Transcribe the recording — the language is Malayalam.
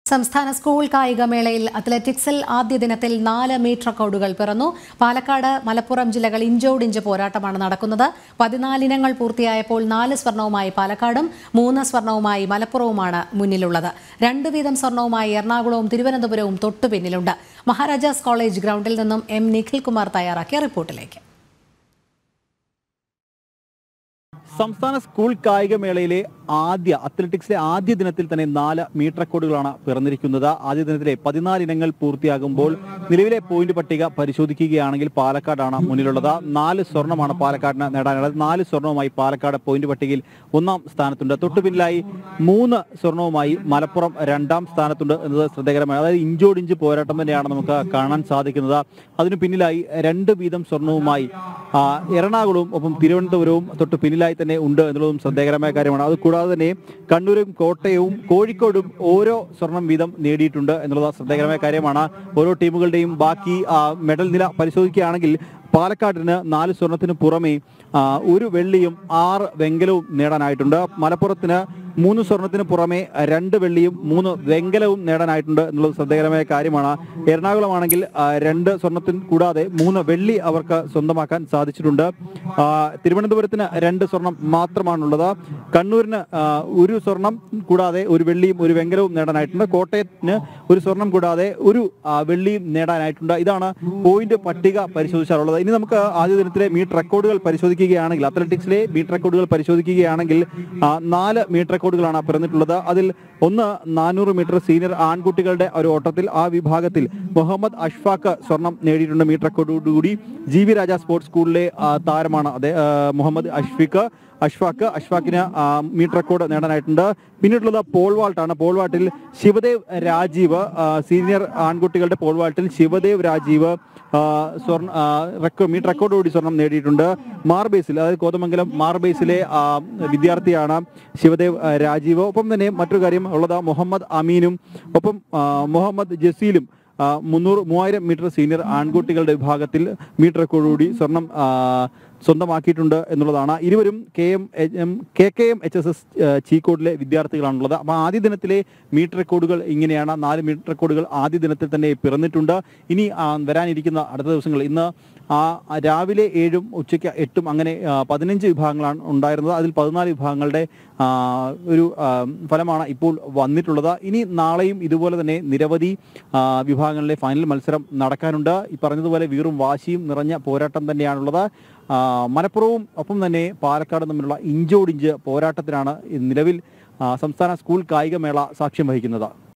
സംസ്ഥാന സ്കൂൾ കായികമേളയിൽ അത്ലറ്റിക്സിൽ ആദ്യ ദിനത്തിൽ നാല് മീറ്റ് റെക്കോർഡുകൾ പിറന്നു പാലക്കാട് മലപ്പുറം ജില്ലകൾ ഇഞ്ചോടിഞ്ച് പോരാട്ടമാണ് നടക്കുന്നത് പതിനാല് ഇനങ്ങൾ പൂർത്തിയായപ്പോൾ നാല് സ്വർണവുമായി പാലക്കാടും മൂന്ന് സ്വർണവുമായി മലപ്പുറവുമാണ് മുന്നിലുള്ളത് രണ്ട് വീതം സ്വർണവുമായി എറണാകുളവും തിരുവനന്തപുരവും തൊട്ടു പിന്നിലുണ്ട് മഹാരാജാസ് കോളേജ് ഗ്രൗണ്ടിൽ നിന്നും എം നിഖിൽ കുമാർ തയ്യാറാക്കിയ റിപ്പോർട്ടിലേക്ക് സംസ്ഥാന സ്കൂൾ കായികമേളയിലെ ആദ്യ അത്ലറ്റിക്സിലെ ആദ്യ ദിനത്തിൽ തന്നെ നാല് മീറ്റർ റെക്കോർഡുകളാണ് പിറന്നിരിക്കുന്നത് ആദ്യ ദിനത്തിലെ പതിനാല് ഇനങ്ങൾ പൂർത്തിയാകുമ്പോൾ നിലവിലെ പോയിന്റ് പട്ടിക പരിശോധിക്കുകയാണെങ്കിൽ പാലക്കാടാണ് മുന്നിലുള്ളത് നാല് സ്വർണ്ണമാണ് പാലക്കാടിന് നേടാനുള്ളത് നാല് സ്വർണവുമായി പാലക്കാട് പോയിന്റ് പട്ടികയിൽ ഒന്നാം സ്ഥാനത്തുണ്ട് തൊട്ടു പിന്നിലായി മൂന്ന് സ്വർണവുമായി മലപ്പുറം രണ്ടാം സ്ഥാനത്തുണ്ട് എന്നത് ശ്രദ്ധേയകരമാണ് അതായത് ഇഞ്ചോടിഞ്ച് പോരാട്ടം തന്നെയാണ് നമുക്ക് കാണാൻ സാധിക്കുന്നത് അതിനു പിന്നിലായി രണ്ട് വീതം സ്വർണവുമായി ആ, എറണാകുളവും ഒപ്പം തിരുവനന്തപുരവും തൊട്ട് പിന്നിലായി തന്നെ ഉണ്ട് എന്നുള്ളതും ശ്രദ്ധേയകരമായ കാര്യമാണ് അത് കൂടാതെ തന്നെ കണ്ണൂരും കോട്ടയവും കോഴിക്കോടും ഓരോ സ്വർണം വീതം നേടിയിട്ടുണ്ട് എന്നുള്ളത് ശ്രദ്ധേയകരമായ കാര്യമാണ് ഓരോ ടീമുകളുടെയും ബാക്കി ആ, മെഡൽ നില പരിശോധിക്കുകയാണെങ്കിൽ പാലക്കാടിന് നാല് സ്വർണത്തിന് പുറമെ ആ, ഒരു വെള്ളിയും ആറ് വെങ്കലവും നേടാനായിട്ടുണ്ട് മലപ്പുറത്തിന് മൂന്ന് സ്വർണത്തിന് പുറമെ രണ്ട് വെള്ളിയും മൂന്ന് വെങ്കലവും നേടാനായിട്ടുണ്ട് എന്നുള്ളത് ശ്രദ്ധേയകരമായ കാര്യമാണ് എറണാകുളമാണെങ്കിൽ ആ, രണ്ട് സ്വർണത്തിന് കൂടാതെ മൂന്ന് വെള്ളി അവർക്ക് സ്വന്തമാക്കാൻ സാധിച്ചിട്ടുണ്ട് ആ, തിരുവനന്തപുരത്തിന് രണ്ട് സ്വർണം മാത്രമാണുള്ളത് കണ്ണൂരിന് ആ, ഒരു സ്വർണം കൂടാതെ ഒരു വെള്ളിയും ഒരു വെങ്കലവും നേടാനായിട്ടുണ്ട് കോട്ടയത്തിന് ഒരു സ്വർണം കൂടാതെ ഒരു ആ, വെള്ളിയും നേടാനായിട്ടുണ്ട് ഇതാണ് പോയിന്റ് പട്ടിക പരിശോധിച്ചാലുള്ളത് ഇനി നമുക്ക് ആദ്യ ദിനത്തിലെ മീറ്റ് റെക്കോർഡുകൾ പരിശോധിക്കുകയാണെങ്കിൽ അത്ലറ്റിക്സിലെ മീറ്റ് റെക്കോർഡുകൾ പരിശോധിക്കുകയാണെങ്കിൽ ആ, നാല് മീറ്റ് റെക്കോർഡുകളാണ് പിറന്നിട്ടുള്ളത് അതിൽ ഒന്ന് നാനൂറ് മീറ്റർ സീനിയർ ആൺകുട്ടികളുടെ ഒരു ഓട്ടത്തിൽ ആ വിഭാഗത്തിൽ മുഹമ്മദ് അഷ്ഫാഖ് സ്വർണം നേടിയിട്ടുണ്ട് മീറ്റ് റെക്കോർഡോടുകൂടി ജി വി രാജ സ്പോർട്സ് സ്കൂളിലെ ആ, താരമാണ് അതെ ആ, മുഹമ്മദ് അഷ്ഫിഖ് അഷ്ഫാഖ് അഷ്ഫാഖിന് ആ, മീറ്റ് റെക്കോർഡ് നേടാനായിട്ടുണ്ട് പിന്നീടുള്ളത് പോൾ വാൾട്ടാണ് പോൾ വാൾട്ടിൽ ശിവദേവ് രാജീവ് ആ, സീനിയർ ആൺകുട്ടികളുടെ പോൾ വാൾട്ടിൽ ശിവദേവ് രാജീവ് ആ, സ്വർണ്ണ ആ, റെക്കോ മീറ്റ് റെക്കോർഡോടി സ്വർണം നേടിയിട്ടുണ്ട് മാർബേസിൽ അതായത് കോതമംഗലം മാർബേസിലെ ആ, വിദ്യാർത്ഥിയാണ് ശിവദേവ് ആ, രാജീവ് ഒപ്പം തന്നെ മറ്റൊരു കാര്യം ഉള്ളത് മുഹമ്മദ് അമീനും ഒപ്പം ആ, മുഹമ്മദ് ജസീലും ആ, മുന്നൂറ് മൂവായിരം മീറ്റർ സീനിയർ ആൺകുട്ടികളുടെ വിഭാഗത്തിൽ മീറ്റർ റെക്കോർഡോടി സ്വർണം ആ, സ്വന്തമാക്കിയിട്ടുണ്ട് എന്നുള്ളതാണ് ഇരുവരും K M M K K M H S S ചീക്കോടിലെ വിദ്യാർത്ഥികളാണുള്ളത് അപ്പോൾ ആദ്യ ദിനത്തിലെ മീറ്റർ റെക്കോർഡുകൾ ഇങ്ങനെയാണ് നാല് മീറ്റർ റെക്കോർഡുകൾ ആദ്യ ദിനത്തിൽ തന്നെ പിറന്നിട്ടുണ്ട് ഇനി ആ, വരാനിരിക്കുന്ന അടുത്ത ദിവസങ്ങൾ ഇന്ന് ആ രാവിലെ ഏഴും ഉച്ചയ്ക്ക് എട്ടും അങ്ങനെ ആ, പതിനഞ്ച് വിഭാഗങ്ങളാണ് ഉണ്ടായിരുന്നത് അതിൽ പതിനാല് വിഭാഗങ്ങളുടെ ആ, ഒരു ആ, ഫലമാണ് ഇപ്പോൾ വന്നിട്ടുള്ളത് ഇനി നാളെയും ഇതുപോലെ തന്നെ നിരവധി ആ, വിഭാഗങ്ങളിലെ ഫൈനൽ മത്സരം നടക്കാനുണ്ട് ഈ പറഞ്ഞതുപോലെ വീറും വാശിയും നിറഞ്ഞ പോരാട്ടം തന്നെയാണുള്ളത് ആ, മലപ്പുറവും ഒപ്പം തന്നെ പാലക്കാടും തമ്മിലുള്ള ഇഞ്ചോടിഞ്ച് പോരാട്ടത്തിനാണ് ഈ നിലവിൽ ആ, സംസ്ഥാന സ്കൂൾ കായികമേള സാക്ഷ്യം വഹിക്കുന്നത്